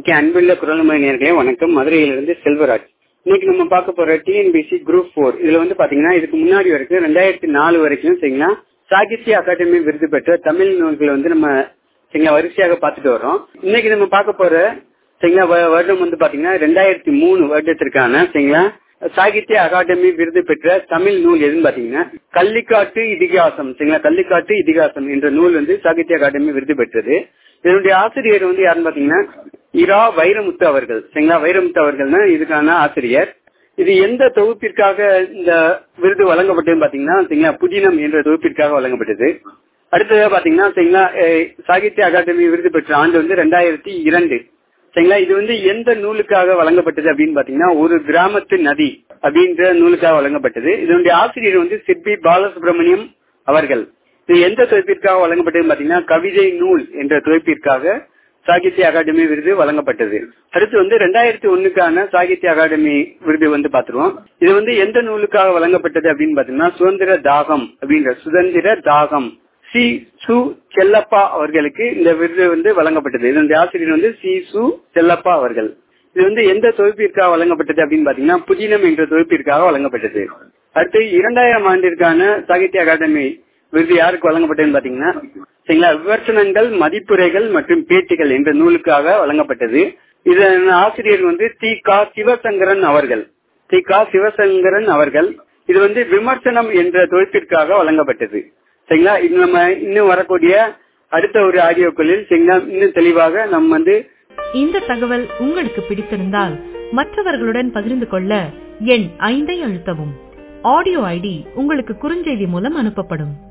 okay அன்புள்ள குரல்மொழி நேர்களே வணக்கம் மதுரையிலிருந்து செல்வராஜ் இன்னைக்கு நம்ம பார்க்க போற டிஎன்பிசி குரூப் போர் இதுல வந்து பாத்தீங்கன்னா இதுக்கு முன்னாடி வரைக்கும் ரெண்டாயிரத்தி நாலு வரைக்கும் சரிங்களா சாகித்ய அகாடமி விருது பெற்ற தமிழ் நூல்களை வந்து நம்ம சரிங்களா வரிசையாக பார்த்துட்டு வரோம் இன்னைக்கு நம்ம பார்க்க போற சரிங்களா வ- வருடம் வந்து பாத்தீங்கன்னா ரெண்டாயிரத்தி மூணு வருடத்திற்கான சரிங்களா சாகித்ய அகாடமி விருது பெற்ற தமிழ் நூல் எதுன்னு பாத்தீங்கன்னா கள்ளிக்காட்டு இதிகாசம் சரிங்களா கள்ளிக்காட்டு இதிகாசம் என்ற நூல் வந்து சாகித்ய அகாடமி விருது பெற்றது இதனுடைய ஆசிரியர் வந்து யாருன்னு பாத்தீங்கன்னா இரா வைரமுத்து அவர்கள் சரிங்களா வைரமுத்து அவர்கள் தான் இதுக்கான ஆசிரியர் இது எந்த தொகுப்பிற்காக இந்த விருது வழங்கப்பட்டதுன்னு பாத்தீங்கன்னா சரிங்களா புதினம் என்ற தொகுப்பிற்காக வழங்கப்பட்டது அடுத்தது பாத்தீங்கன்னா சரிங்களா அஹ், சாகித்ய அகாடமி விருது பெற்ற ஆண்டு வந்து ரெண்டாயிரத்தி இரண்டு சரிங்களா இது வந்து எந்த நூலுக்காக வழங்கப்பட்டது அப்படின்னு பாத்தீங்கன்னா ஒரு கிராமத்து நதி அப்படின்ற நூலுக்காக வழங்கப்பட்டது இதனுடைய ஆசிரியர் வந்து சிற்பி பாலசுப்ரமணியம் அவர்கள் இது எந்த தொகுப்பிற்காக வழங்கப்பட்டதுன்னு பாத்தீங்கன்னா கவிதை நூல் என்ற தொகுப்பிற்காக சாகித்ய அகாடமி விருது வழங்கப்பட்டது அடுத்து வந்து ரெண்டாயிரத்தி ஒண்ணுக்கான சாகித்ய அகாடமி விருது வந்து பாத்துருவோம் இது வந்து எந்த நூலுக்காக வழங்கப்பட்டது அப்படின்னு பாத்தீங்கன்னா சுதந்திர தாகம் அப்படின்ற சுதந்திர தாகம் சி சு செல்லப்பா அவர்களுக்கு இந்த விருது வந்து வழங்கப்பட்டது இதனுடைய ஆசிரியர் வந்து சி சு செல்லப்பா அவர்கள் இது வந்து எந்த தொகுப்பிற்காக வழங்கப்பட்டது அப்படின்னு பாத்தீங்கன்னா புதினம் என்ற தொகுப்பிற்காக வழங்கப்பட்டது அடுத்து இரண்டாயிரம் ஆண்டிற்கான சாகித்ய அகாடமி விருது யாருக்கு வழங்கப்பட்டதுன்னு பாத்தீங்கன்னா சரிங்களா விமர்சனங்கள் மதிப்புரைகள் மற்றும் பேட்டிகள் என்ற நூலுக்காக வழங்கப்பட்டது இதன் ஆசிரியர் வந்து தி கா சிவசங்கரன் அவர்கள் தி கா சிவசங்கரன் அவர்கள் இது வந்து விமர்சனம் என்ற தொகுப்பிற்காக வழங்கப்பட்டது சரிங்களா இது நம்ம இன்னும் வரக்கூடிய அடுத்த ஒரு ஆடியோக்களில் சரிங்களா இன்னும் தெளிவாக நம்ம வந்து இந்த தகவல் உங்களுக்கு பிடித்திருந்தால் மற்றவர்களுடன் பகிர்ந்து கொள்ள எண் ஐந்தை அழுத்தவும் ஆடியோ ஐடி உங்களுக்கு குறுஞ்செய்தி மூலம் அனுப்பப்படும்